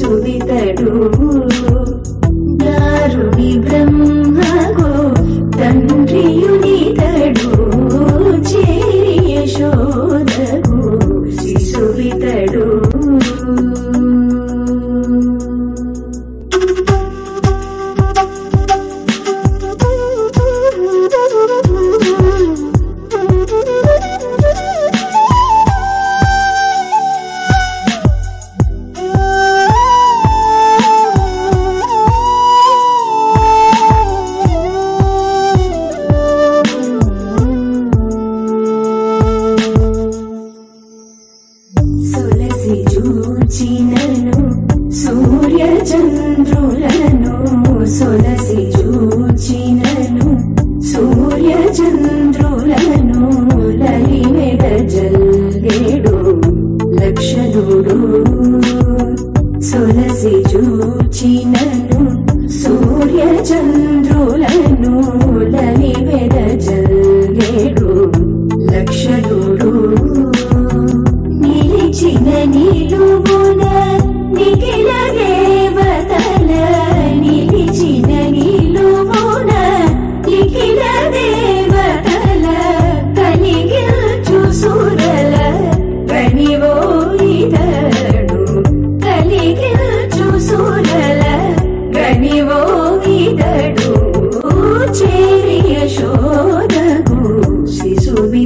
శిశువితడు దారుని బ్రహ్మకు తండ్రియునితడు చేరి యశోదకు శిశువితడు సులసి చూచినను సూర్య చంద్రులను సులసి చూచినను సూర్య చంద్రులను లలిమెడ జల్లేడు లక్షణుడు సులసి చూచినను సూర్య చంద్రులను లలిమెడ జల్లేడు లక్షణుడు నిలిచిన నిలువున నిఖిల దేవతల నిలిచిన నిలువున నిఖిల దేవతల కలిగిల్చు సురల కనివో ఇతడు కలిగిల్చు సురల కనివో ఇతడు చేరి యశోదకు శిశువి